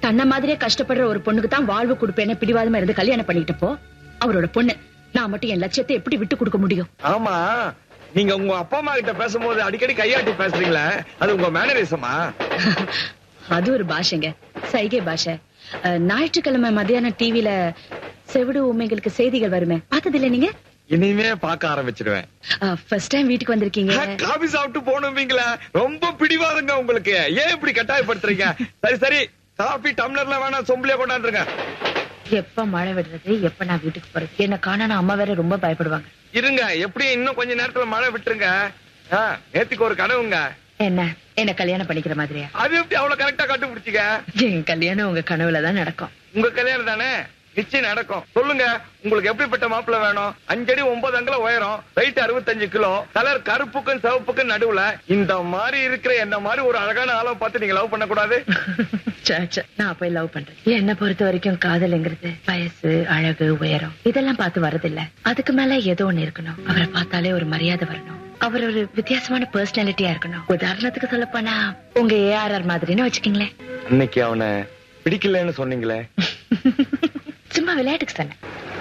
தன்ன மாதிரியே கஷ்டப்படுற ஒரு பொண்ணுக்கு தான் வாழ்வு கொடுப்பேன்னு பிடிவாதமா இருந்து கல்யாணம் பண்ணிக்கிட்டப்போ அவரோட பொண்ணு நான் மட்டும் என் லட்சியத்தை எப்படி விட்டு கொடுக்க முடியும் ஆமா நீங்க உங்க அப்பா அம்மா கிட்ட பேசும்போது அடிக்கடி கையாட்டி பேசுறீங்களே அது உங்க மேனரிசமா அது ஒரு பாஷைங்க சைகை பாஷை அஹ், ஞாயிற்றுக்கிழமை மத்தியானம் டிவில செவிடு உண்மைகளுக்கு செய்திகள் வருமே பார்த்தது இல்ல நீங்க இனிமே பார்க்க ஆரம்பிச்சிடுவேன் ஃபர்ஸ்ட் டைம் வீட்டுக்கு வந்திருக்கீங்க காபி சாப்பிட்டு போகணுவீங்களா ரொம்ப பிடிவாதங்க உங்களுக்கு ஏன் இப்படி கட்டாயப்படுத்துறீங்க சரி சரி காபி டம்ளர்ல வேணா சொம்புலயே கொண்டாந்துருங்க எப்ப மழை விடுறது எப்ப நான் வீட்டுக்கு போறது என்ன காண அம்மா வேற ரொம்ப பயப்படுவாங்க இருங்க எப்படியும் இன்னும் கொஞ்ச நேரத்துல மழை விட்டுருங்க ஆ, நேத்துக்கு ஒரு கனவுங்க என்ன என்ன கல்யாணம் பண்ணிக்கிற மாதிரியா அது எப்படி அவ்வளவு கரெக்டா கண்டுபிடிச்சிக்க என் கல்யாணம் உங்க கனவுல தான் நடக்கும் உங்க கல்யாணம் தானே நிச்சயம் நடக்கும் சொல்லுங்க உங்களுக்கு எப்படிப்பட்ட மாப்பிள்ளை வேணும் அஞ்சடி ஒன்பது அங்குல உயரம் வெயிட் அறுபத்தஞ்சு கிலோ கலர் கருப்புக்கும் சிவப்புக்கும் நடுவுல இந்த மாதிரி இருக்கிற என்ன மாதிரி ஒரு அழகான ஆளை பார்த்து நீங்க லவ் பண்ண கூடாது ச்சே, ச்சே, நான் போய் லவ் பண்றேன் என்ன பொறுத்த வரைக்கும் காதல்ங்கிறது வயசு அழகு உயரம் இதெல்லாம் பார்த்து வரதில்ல அதுக்கு மேல ஏதோ ஒண்ணு இருக்கணும் அவரை பார்த்தாலே ஒரு மரியாதை வரணும் அவர் ஒரு வித்தியாசமான பர்சனாலிட்டியா இருக்கணும் உதாரணத்துக்கு சொல்ல போனா உங்க ஏஆர்ஆர் மாதிரின்னு வச்சுக்கீங்களேன் அன்னைக்கு அவனை பிடிக்கலன்னு சொன்னீங்களே சும்மா விளையாட்டுக்கு சொன்னேன்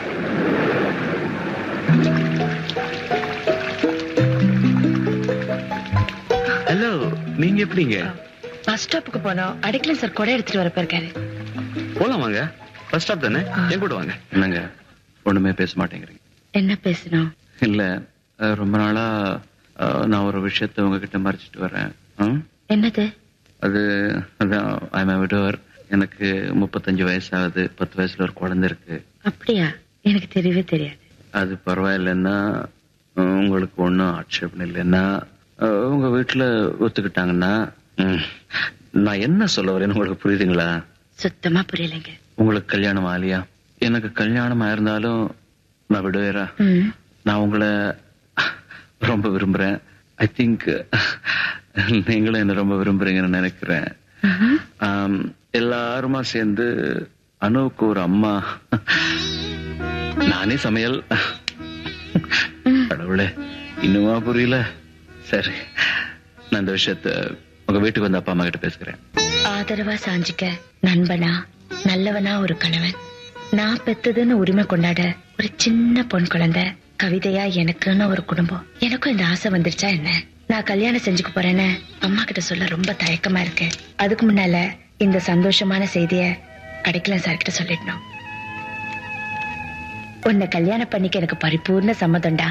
ஹலோ நீங்க எப்படிங்க பஸ் ஸ்டாப்புக்கு போனோம் அடிக்கல சார் கொடை எடுத்துட்டு வர போயிருக்காரு போலாம் வாங்க ஃபர்ஸ்ட் ஸ்டாப் தானே என் கூட வாங்க என்னங்க ஒண்ணுமே பேச மாட்டேங்கிறீங்க என்ன பேசணும் இல்ல அஹ், ரொம்ப நாளா அஹ், நான் ஒரு விஷயத்த உங்ககிட்ட மறைச்சிட்டு வரேன் ம்? என்னது அது அதான் ஐம் விடவர் எனக்கு முப்பத்தஞ்சு வயசாகுது பத்து வயசுல ஒரு குழந்தை இருக்கு அப்படியா எனக்கு தெரியவே தெரியாது அது பரவாயில்லைன்னா அஹ், உங்களுக்கு ஒன்றும் ஆட்சேபம் இல்லைன்னா அஹ், உங்க வீட்டுல ஒத்துக்கிட்டாங்கன்னா ம், நான் என்ன சொல்ல வரேன்னு உங்களுக்கு புரியுதுங்களா சுத்தமா புரியலைங்க உங்களுக்கு கல்யாணம் ஆலியா எனக்கு கல்யாணம் ஆயிருந்தாலும் நான் விடுவேரா ம் நான் உங்களை ரொம்ப விரும்புறேன் ஐ திங்க் நீங்களும் என்ன ரொம்ப விரும்புறீங்கன்னு நினைக்கிறேன் ம்ஹும். ஆம், எல்லாருமா சேர்ந்து அணுவுக்கு ஒரு அம்மா நானே சமையல் கடவுளே இன்னுமா புரியல சரி நான் இந்த விஷயத்த உங்க வீட்டுக்கு வந்து அப்பா அம்மா கிட்ட பேசுகிறேன் ஆதரவா சாஞ்சிக்க நண்பனா நல்லவனா ஒரு கணவன் நான் பெத்ததுன்னு உரிமை கொண்டாட ஒரு சின்ன பொன் குழந்தை கவிதையா எனக்குன்னு ஒரு குடும்பம் எனக்கும் இந்த ஆசை வந்துருச்சா என்ன நான் கல்யாணம் செஞ்சுக்க போறேன்னு அம்மா கிட்ட சொல்ல ரொம்ப தயக்கமா இருக்கு அதுக்கு முன்னால இந்த சந்தோஷமான செய்திய அடிக்கலாம் சார் கிட்ட சொல்லிடணும் உன்னை கல்யாணம் பண்ணிக்க எனக்கு பரிபூர்ண சம்மதம்டா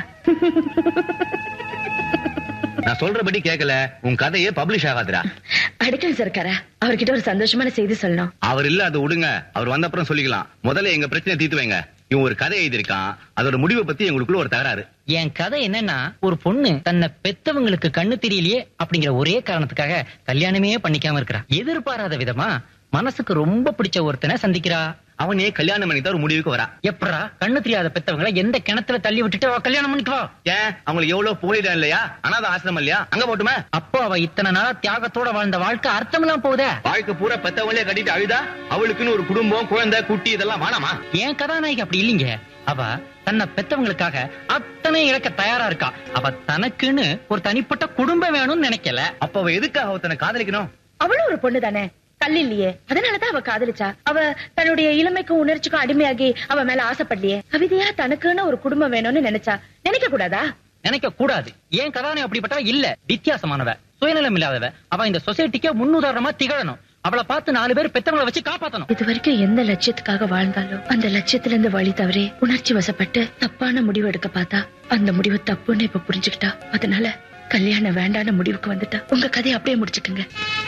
நான் சொல்றபடி கேட்கல உன் கதையே பப்ளிஷ் ஆகாதுடா அடிக்கலாம் சார் இருக்காரா அவர்கிட்ட ஒரு சந்தோஷமான செய்தி சொல்லணும் அவர் இல்ல அது விடுங்க அவர் வந்த அப்புறம் சொல்லிக்கலாம் முதல்ல எங்க பிரச்சனை தீர்த்து வைங்க இவன் ஒரு கதை எழுதியிருக்கான் அதோட முடிவை பத்தி எங்களுக்குள்ள ஒரு தகராறு என் கதை என்னன்னா ஒரு பொண்ணு தன்னை பெத்தவங்களுக்கு கண்ணு தெரியலையே அப்படிங்கிற ஒரே காரணத்துக்காக கல்யாணமே பண்ணிக்காம இருக்கிறா எதிர்பாராத விதமா மனசுக்கு ரொம்ப பிடிச்ச ஒருத்தனை சந்திக்கிறா அவனே கல்யாணம் பண்ணி தான் ஒரு முடிவுக்கு வரா எப்படா கண்ணு தெரியாத பெத்தவங்களை எந்த கிணத்துல தள்ளி விட்டுட்டு அவ கல்யாணம் பண்ணிக்குவா ஏன் அவங்களுக்கு எவ்வளவு புகழிடம் இல்லையா அனாத ஆசிரமம் இல்லையா அங்க போட்டுமே அப்போ அவ இத்தனை நாளா தியாகத்தோட வாழ்ந்த வாழ்க்கை அர்த்தமெல்லாம் போகுதே வாழ்க்கை பூரா பெத்தவங்களே கட்டிட்டு அழுதா அவளுக்குன்னு ஒரு குடும்பம் குழந்தை குட்டி இதெல்லாம் வேணாமா என் கதாநாயகி அப்படி இல்லைங்க அவ தன்னை பெத்தவங்களுக்காக அத்தனை இழக்க தயாரா இருக்கா அவ தனக்குன்னு ஒரு தனிப்பட்ட குடும்பம் வேணும்னு நினைக்கல அப்ப அவ எதுக்காக ஒருத்தனை காதலிக்கணும் அவளும் ஒரு பொண்ணு தானே கல் இல்லையே அதனாலதான் அவ காதலிச்சா அவ தன்னுடைய இளமைக்கும் உணர்ச்சிக்கும் அடிமையாகி அவ மேல ஆசைப்படலையே கவிதையா தனக்குன்னு ஒரு குடும்பம் வேணும்னு நினைச்சா நினைக்க கூடாதா நினைக்க கூடாது ஏன் கதாநாயகி அப்படிப்பட்டவ இல்ல வித்தியாசமானவ சுயநலம் இல்லாதவ அவ இந்த சொசைட்டிக்கே முன்னுதாரணமா திகழணும் அவளை பார்த்து நாலு பேர் பெத்தவங்களை வச்சு காப்பாத்தணும் இது வரைக்கும் எந்த லட்சியத்துக்காக வாழ்ந்தாலும் அந்த லட்சியத்துல இருந்து வழி தவறி உணர்ச்சி வசப்பட்டு தப்பான முடிவு எடுக்க பார்த்தா அந்த முடிவு தப்புன்னு இப்ப புரிஞ்சுக்கிட்டா அதனால கல்யாணம் வேண்டான முடிவுக்கு வந்துட்டா உங்க கதையை அப்படியே முடிச்சுக்குங்க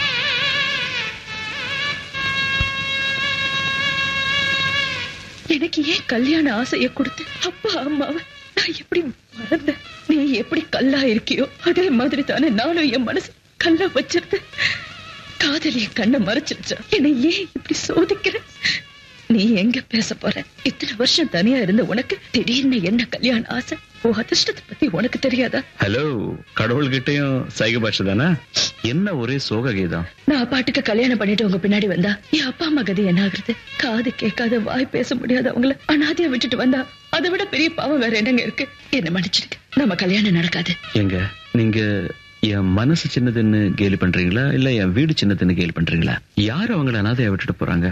எனக்கு ஏன் கல்யாண ஆசைய கொடுத்து அப்பா அம்மாவை நான் எப்படி மறந்தேன் நீ எப்படி கல்லா இருக்கியோ அதே மாதிரி தானே நானும் என் மனசு கல்லா வச்சிருந்தேன் காதல் என் கண்ணை மறைச்சிருச்சா என்னை ஏன் இப்படி சோதிக்கிற நீ எங்க பேச போற இத்தனை வருஷம் தனியா இருந்த உனக்கு திடீர்னு என்ன கல்யாண ஆசை உன் அதிர்ஷ்டத்தை பத்தி உனக்கு தெரியாதா ஹலோ கடவுள்கிட்டயும் சைக பாஷை தானே என்ன ஒரே சோக கீதம் நான் பாட்டுக்கு கல்யாணம் பண்ணிட்டு உங்க பின்னாடி வந்தா என் அப்பா அம்மா கதை என்ன ஆகுறது காது கேட்காத வாய் பேச முடியாத அவங்கள அனாதையா விட்டுட்டு வந்தா அதை விட பெரிய பாவம் வேற என்னங்க இருக்கு என்ன மன்னிச்சிருக்க நம்ம கல்யாணம் நடக்காது எங்க நீங்க என் மனசு சின்னதுன்னு கேலி பண்றீங்களா இல்ல என் வீடு சின்னதுன்னு கேலி பண்றீங்களா யார் அவங்கள அனாதையா விட்டுட்டு போறாங்க